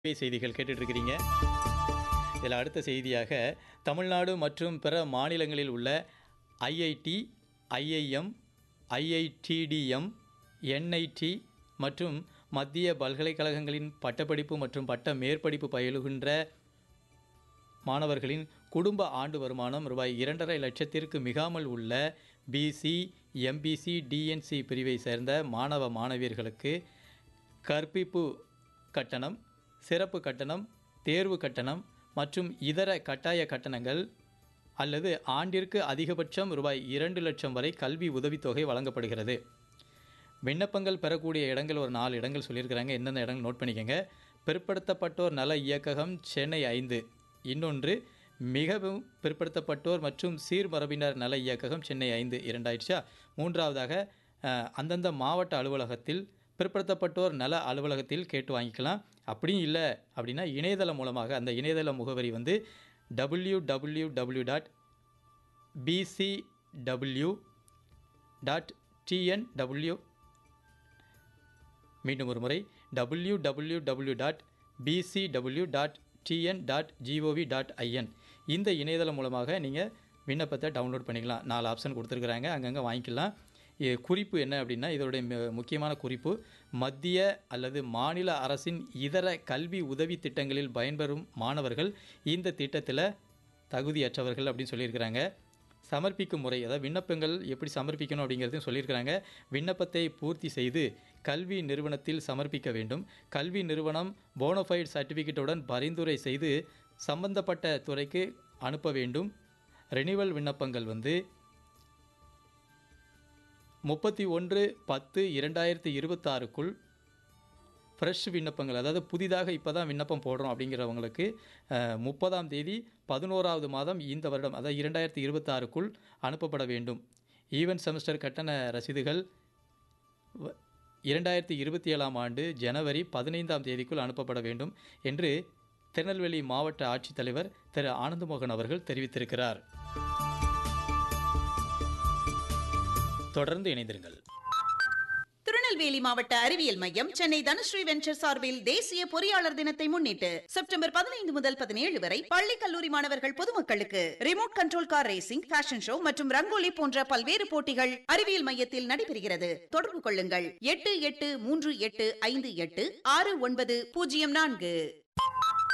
சேவை செய்திகள் கேட்டுட்டு இருக்கிறீங்க இதில் அடுத்த செய்தியாக தமிழ்நாடு மற்றும் பிற மாநிலங்களில் உள்ள ஐஐடி ஐஐஎம் ஐஐடிடிஎம் என்ஐடி மற்றும் மத்திய பல்கலைக்கழகங்களின் பட்டப்படிப்பு மற்றும் பட்ட மேற்படிப்பு பயிலுகின்ற மாணவர்களின் குடும்ப ஆண்டு வருமானம் ரூபாய் இரண்டரை லட்சத்திற்கு மிகாமல் உள்ள பிசி எம்பிசி டிஎன்சி பிரிவை சேர்ந்த மாணவ மாணவியர்களுக்கு கற்பிப்பு கட்டணம் சிறப்பு கட்டணம் தேர்வு கட்டணம் மற்றும் இதர கட்டாய கட்டணங்கள் அல்லது ஆண்டிற்கு அதிகபட்சம் ரூபாய் இரண்டு லட்சம் வரை கல்வி உதவித்தொகை வழங்கப்படுகிறது விண்ணப்பங்கள் பெறக்கூடிய இடங்கள் ஒரு நாலு இடங்கள் சொல்லியிருக்கிறாங்க எந்தெந்த இடங்கள் நோட் பண்ணிக்கோங்க பிற்படுத்தப்பட்டோர் நல இயக்ககம் சென்னை ஐந்து இன்னொன்று மிகவும் பிற்படுத்தப்பட்டோர் மற்றும் சீர்மரபினர் நல இயக்ககம் சென்னை ஐந்து இரண்டாயிடுச்சா மூன்றாவதாக அஹ், அந்தந்த மாவட்ட அலுவலகத்தில் பிற்படுத்தப்பட்டோர் நல அலுவலகத்தில் கேட்டு வாங்கிக்கலாம் அப்படியும் இல்லை அப்படின்னா இணையதளம் மூலமாக அந்த இணையதள முகவரி வந்து W W W dot PCW dot TNW மீண்டும் ஒரு முறை W W W dot PCW dot TN dot GOV dot IN இந்த இணையதளம் மூலமாக நீங்கள் விண்ணப்பத்தை டவுன்லோட் பண்ணிக்கலாம் நாலு ஆப்ஷன் கொடுத்துருக்குறாங்க அங்கங்கே வாங்கிக்கலாம் இது குறிப்பு என்ன அப்படின்னா இதோடைய மு- முக்கியமான குறிப்பு மத்திய அல்லது மாநில அரசின் இதர கல்வி உதவி திட்டங்களில் பயன்பெறும் மாணவர்கள் இந்த திட்டத்தில் தகுதியற்றவர்கள் அப்படின்னு சொல்லியிருக்கிறாங்க சமர்ப்பிக்கும் முறை அதாவது விண்ணப்பங்கள் எப்படி சமர்ப்பிக்கணும் அப்படிங்கிறதையும் சொல்லியிருக்கிறாங்க விண்ணப்பத்தை பூர்த்தி செய்து கல்வி நிறுவனத்தில் சமர்ப்பிக்க வேண்டும் கல்வி நிறுவனம் போனஃபைட் சர்டிஃபிகேட்டுடன் பரிந்துரை செய்து சம்பந்தப்பட்ட துறைக்கு அனுப்ப வேண்டும் ரெனிவல் விண்ணப்பங்கள் வந்து முப்பத்தி ஒன்று பத்து இரண்டாயிரத்தி இருபத்தாறுக்குள் ஃப்ரெஷ் விண்ணப்பங்கள் அதாவது புதிதாக இப்போ தான் விண்ணப்பம் போடுறோம் அப்படிங்கிறவங்களுக்கு அஹ், முப்பதாம் தேதி பதினோராவது மாதம் இந்த வருடம் அதாவது இரண்டாயிரத்தி இருபத்தாறுக்குள் அனுப்பப்பட வேண்டும் ஈவென்ட் செமஸ்டர் கட்டண ரசீதுகள் வ- இரண்டாயிரத்தி இருபத்தி ஏழாம் ஆண்டு ஜனவரி பதினைந்தாம் தேதிக்குள் அனுப்பப்பட வேண்டும் என்று திருநெல்வேலி மாவட்ட ஆட்சித்தலைவர் திரு ஆனந்தமோகன் அவர்கள் தெரிவித்திருக்கிறார் தொடர்ந்து இணைந்திருங்கள் திருநெல்வேலி மாவட்ட அறிவியல் மையம் சென்னை தனுஸ்ரீ வெஞ்சர் சார்பில் தேசிய பொறியாளர் தினத்தை முன்னிட்டு செப்டம்பர் பதினைந்து முதல் பதினேழு வரை பள்ளி கல்லூரி மாணவர்கள் பொதுமக்களுக்கு remote control car racing fashion show மற்றும் ரங்கோலி போன்ற பல்வேறு போட்டிகள் அறிவியல் மையத்தில் நடைபெறுகிறது தொடர்பு கொள்ளுங்கள் எட்டு எட்டு மூன்று எட்டு ஐந்து எட்டு ஆறு ஒன்பது பூஜ்ஜியம் நான்கு